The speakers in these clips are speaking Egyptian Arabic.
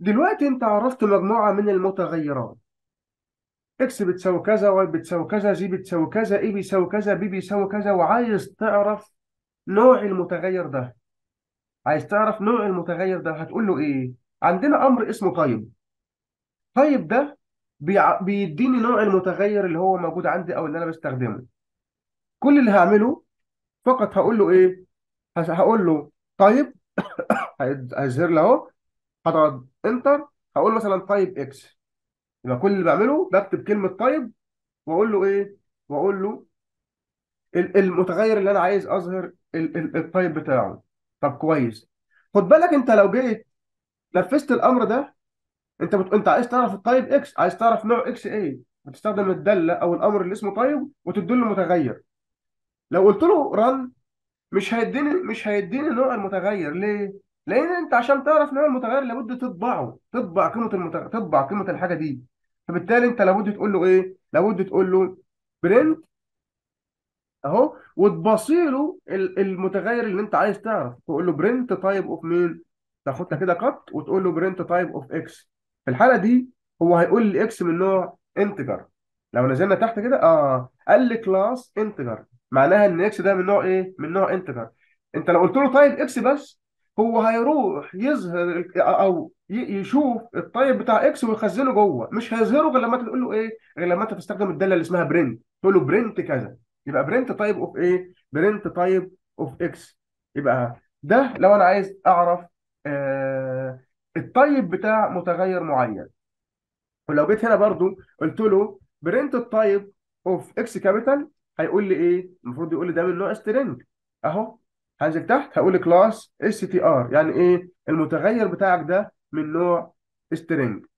دلوقتي انت عرفت مجموعة من المتغيرات اكس بتساوي كذا واي بتساوي كذا زي بتساوي كذا اي بيساوي كذا بي بيساوي كذا وعايز تعرف نوع المتغير ده عايز تعرف نوع المتغير ده هتقول له ايه عندنا امر اسمه طيب طيب ده بيع... بيديني نوع المتغير اللي هو موجود عندي او اللي انا بستخدمه كل اللي هعمله فقط هقول له ايه هس- هقول له طيب هيظهر لي اهو هضغط انتر هقول له مثلا طيب اكس يبقى كل اللي بعمله بكتب كلمة طيب واقول له ايه واقول له ال- المتغير اللي انا عايز اظهر ال- ال- الطيب بتاعه طب كويس خد بالك انت لو جيت نفذت الامر ده انت بت... انت عايز تعرف الطيب اكس عايز تعرف نوع اكس ايه بتستخدم الداله او الامر اللي اسمه طيب وتدل له متغير لو قلت له رن مش هيديني مش هيديني نوع المتغير ليه لان انت عشان تعرف نوع المتغير لابد تطبعه تطبع قيمه المتغير تطبع قيمه الحاجه دي فبالتالي انت لابد تقول له ايه لابد تقول له برنت اهو وتبصي له ال- المتغير اللي انت عايز تعرف تقول له برنت تايب اوف مين تاخدها كده كات وتقول له برنت تايب اوف اكس في الحاله دي هو هيقول لي اكس من نوع انتجر لو نزلنا تحت كده اه قال لي كلاس انتجر معناها ان اكس ده من نوع ايه من نوع انتجر انت لو قلت له تايب اكس بس هو هيروح يظهر ال- او ي- يشوف الطيب بتاع اكس ويخزنه جوه مش هيظهره غير لما تقول له ايه غير لما انت تستخدم الداله اللي اسمها برنت تقول له برنت كذا يبقى برنت تايب اوف ايه برنت تايب اوف اكس يبقى ده لو انا عايز اعرف آه الطيب بتاع متغير معين ولو جيت هنا برضو قلت له برنت التايب اوف اكس كابيتال هيقول لي ايه المفروض يقول لي ده من نوع سترينج اهو هنزل تحت هقول لي كلاس اس تي ار يعني ايه المتغير بتاعك ده من نوع سترينج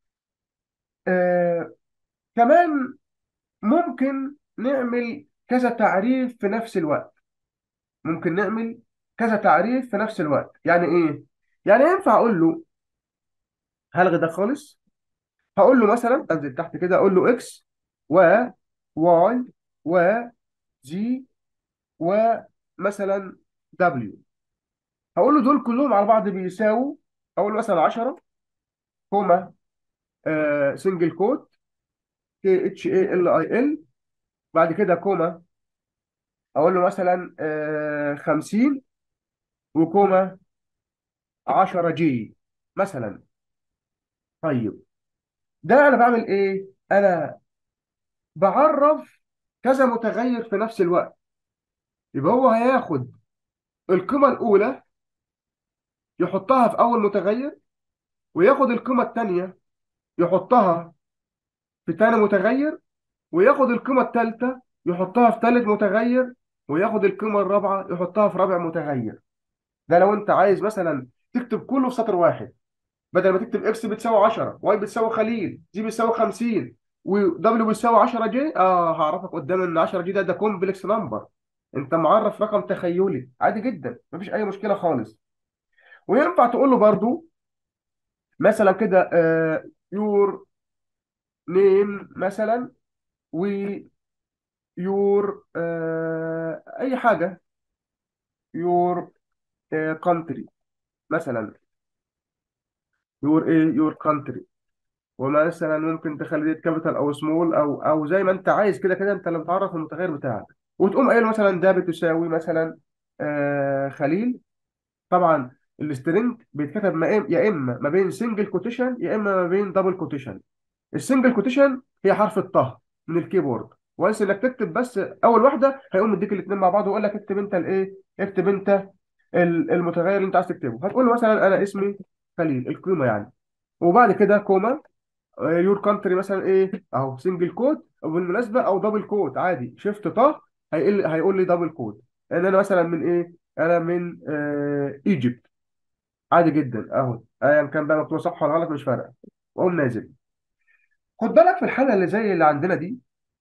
آه كمان ممكن نعمل كذا تعريف في نفس الوقت ممكن نعمل كذا تعريف في نفس الوقت يعني ايه يعني ينفع اقول له هلغي ده خالص هقول له مثلا انزل تحت كده اقول له اكس و واي و جي ومثلا دبليو هقول له دول كلهم على بعض بيساووا اقول له مثلا 10 كوما آه سنجل كوت كي اتش اي ال اي ال بعد كده كوما اقول له مثلا آه 50 وكوما 10 جي مثلا طيب ده انا بعمل ايه انا بعرف كذا متغير في نفس الوقت يبقى هو هياخد القيمه الاولى يحطها في اول متغير وياخد القيمه الثانيه يحطها في ثاني متغير وياخد القيمه الثالثه يحطها في ثالث متغير وياخد القيمه الرابعه يحطها في رابع متغير ده لو انت عايز مثلا تكتب كله في سطر واحد بدل ما تكتب اكس بتساوي 10 واي بتساوي خليل جي بتساوي 50 ودبليو بتساوي 10 جي اه هعرفك قدام ان 10 جي ده ده كومبلكس نمبر انت معرف رقم تخيلي عادي جدا مفيش اي مشكله خالص وينفع تقول له برضو مثلا كده يور نيم مثلا ويور اي حاجه يور كونتري مثلا يور ايه يور كونتري ومثلا ممكن تخلي دي كابيتال او سمول او او زي ما انت عايز كده كده انت اللي بتعرف المتغير بتاعك وتقوم قايل مثلا ده بتساوي مثلا آه خليل طبعا السترنج بيتكتب ما إم- يا اما ما بين سنجل كوتيشن يا اما ما بين دبل كوتيشن السنجل كوتيشن هي حرف الطه من الكيبورد وانس انك تكتب بس اول واحده هيقوم مديك الاثنين مع بعض ويقول لك اكتب انت الايه اكتب انت ال- المتغير اللي انت عايز تكتبه هتقول له مثلا انا اسمي خليل القيمه يعني وبعد كده كوما يور كانتري مثلا ايه اهو سنجل كود وبالمناسبه او دبل كود عادي شيفت طه هيقول هيقول لي دبل كود ان انا مثلا من ايه انا من آه ايجيبت عادي جدا اهو ايا كان بقى مكتوب صح ولا غلط مش فارقه واقوم نازل خد بالك في الحاله اللي زي اللي عندنا دي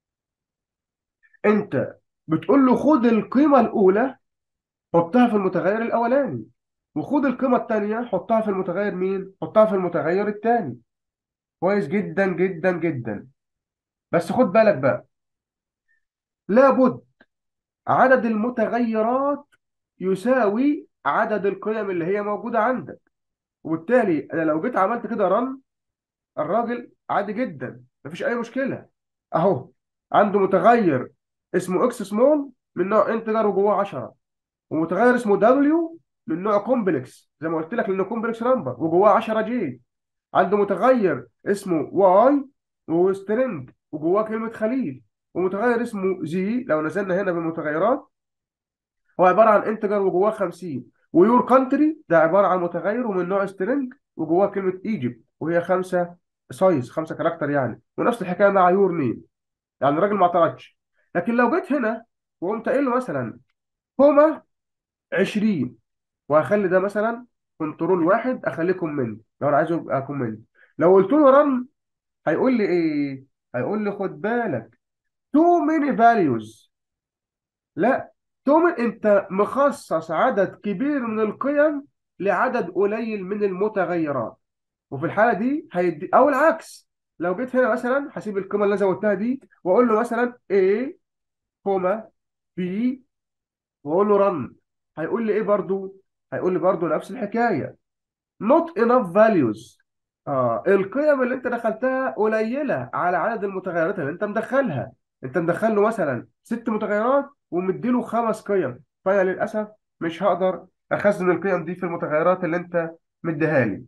انت بتقول له خد القيمه الاولى حطها في المتغير الاولاني وخد القيمه الثانيه حطها في المتغير مين حطها في المتغير الثاني كويس جدا جدا جدا بس خد بالك بقى لابد عدد المتغيرات يساوي عدد القيم اللي هي موجودة عندك وبالتالي انا لو جيت عملت كده رن الراجل عادي جدا مفيش اي مشكله اهو عنده متغير اسمه اكس سمول من نوع انتجر وجواه 10 ومتغير اسمه دبليو من نوع كومبلكس زي ما قلت لك لانه كومبلكس نمبر وجواه 10 جي عنده متغير اسمه واي وسترنج وجواه كلمه خليل ومتغير اسمه زي لو نزلنا هنا بالمتغيرات هو عباره عن انتجر وجواه 50 ويور كانتري ده عباره عن متغير ومن نوع سترنج وجواه كلمه ايجيبت وهي خمسه سايز خمسه كاركتر يعني ونفس الحكايه مع يور نيم يعني الراجل ما اعترضش لكن لو جيت هنا وقمت قايل له مثلا كوما 20 وهخلي ده مثلا كنترول واحد اخليه كومنت لو انا عايزه يبقى كومنت لو قلت له رن هيقول لي ايه هيقول لي خد بالك تو ميني فاليوز لا تو انت مخصص عدد كبير من القيم لعدد قليل من المتغيرات وفي الحاله دي هيدي او العكس لو جيت هنا مثلا هسيب القيمه اللي انا زودتها دي واقول له مثلا A كوما B واقول له رن هيقول لي ايه برضو هيقول لي برضو نفس الحكايه not enough values اه القيم اللي انت دخلتها قليله على عدد المتغيرات اللي انت مدخلها انت مدخل له مثلا ست متغيرات ومديله خمس قيم فانا للاسف مش هقدر اخزن القيم دي في المتغيرات اللي انت مديها لي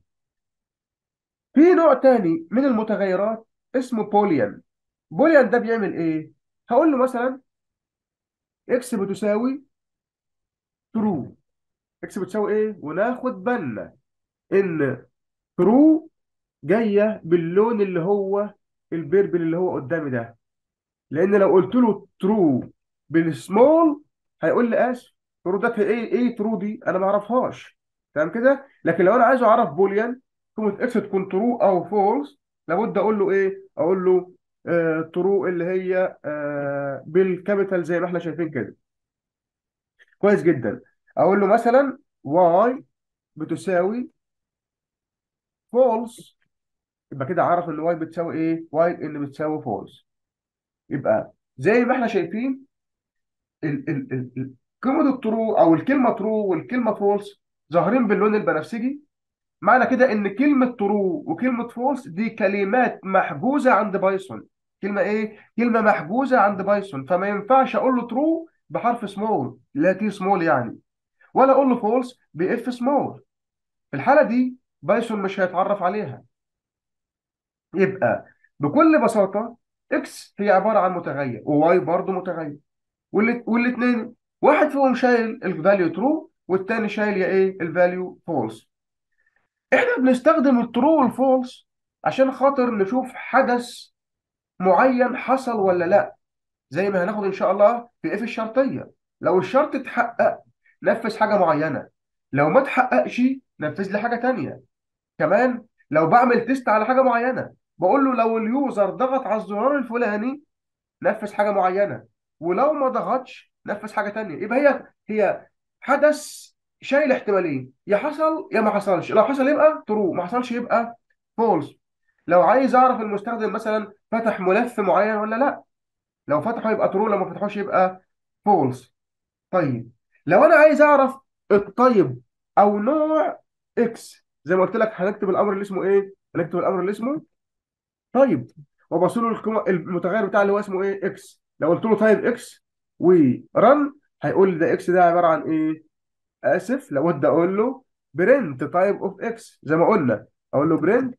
في نوع تاني من المتغيرات اسمه بوليان بوليان ده بيعمل ايه هقول له مثلا اكس بتساوي ترو اكس بتساوي ايه وناخد بالنا ان ترو جايه باللون اللي هو البيربل اللي هو قدامي ده لان لو قلت له ترو بالسمول هيقول لي اسف ترو ده ايه ايه ترو دي انا ما اعرفهاش تمام كده لكن لو انا عايز اعرف بوليان قيمه اكس تكون ترو او فولس لابد اقول له ايه اقول له آه ترو اللي هي آه بالكابيتال زي ما احنا شايفين كده كويس جدا اقول له مثلا واي بتساوي فولس يبقى كده عرف ان واي بتساوي ايه واي ان بتساوي فولس يبقى زي ما احنا شايفين ال ال ال ال- كلمه الترو او الكلمه ترو والكلمه فولس ظاهرين باللون البنفسجي معنى كده ان كلمه ترو وكلمه فولس دي كلمات محجوزه عند بايثون كلمه ايه كلمه محجوزه عند بايثون فما ينفعش اقول له ترو بحرف سمول لا تي سمول يعني ولا اقول له فولس باف سمول في الحاله دي بايثون مش هيتعرف عليها يبقى بكل بساطه اكس هي عباره عن متغير وواي برضه متغير والاثنين واحد فيهم شايل الفاليو ترو والتاني شايل يا ايه الفاليو فولس احنا بنستخدم الترو والفولس عشان خاطر نشوف حدث معين حصل ولا لا زي ما هناخد ان شاء الله في اف الشرطيه لو الشرط اتحقق نفذ حاجه معينه لو ما اتحققش نفذ لي حاجه تانيه كمان لو بعمل تيست على حاجه معينه بقول له لو اليوزر ضغط على الزرار الفلاني نفذ حاجه معينه ولو ما ضغطش نفذ حاجه تانيه يبقى هي هي حدث شايل احتمالين يا حصل يا ما حصلش لو حصل يبقى ترو ما حصلش يبقى فولس لو عايز اعرف المستخدم مثلا فتح ملف معين ولا لا لو فتحه يبقى ترو لو ما فتحوش يبقى فولس طيب لو انا عايز اعرف الطيب او نوع اكس زي ما قلت لك هنكتب الامر اللي اسمه ايه هنكتب الامر اللي اسمه طيب وبصوا له القيمه المتغير بتاع اللي هو اسمه ايه اكس لو قلت له طيب اكس ورن هيقول لي ده اكس ده عباره عن ايه اسف لو ودي اقول له برنت تايب اوف اكس زي ما قلنا اقول له برنت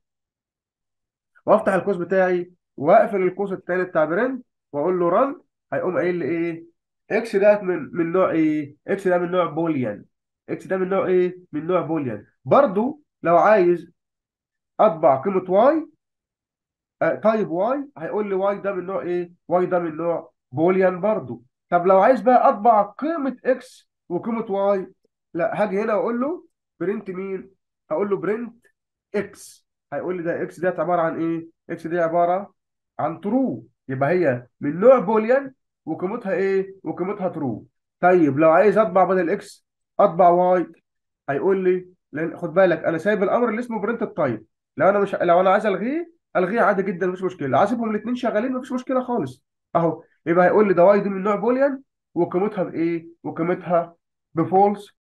وافتح القوس بتاعي واقفل القوس التاني بتاع برنت واقول له رن هيقوم قايل لي ايه اكس ده من من نوع ايه اكس ده من نوع بوليان اكس ده من نوع ايه من نوع بوليان برضو لو عايز اطبع قيمه واي تايب واي هيقول لي واي ده من نوع ايه واي ده من نوع بوليان برضو طب لو عايز بقى اطبع قيمه اكس وقيمه واي لا هاجي هنا واقول له برنت مين هقول له برنت اكس هيقول لي ده اكس ديت عباره عن ايه اكس دي عباره عن ترو يبقى هي من نوع بوليان وقيمتها ايه وقيمتها ترو طيب لو عايز اطبع بدل اكس اطبع واي هيقول لي لان خد بالك انا سايب الامر اللي اسمه برنت التايب لو انا مش لو انا عايز الغيه الغيه عادي جدا مفيش مشكله عايزهم الاثنين شغالين مفيش مشكله خالص اهو يبقى هيقول لي ده واي دي من نوع بوليان وقيمتها بايه وقيمتها بفولس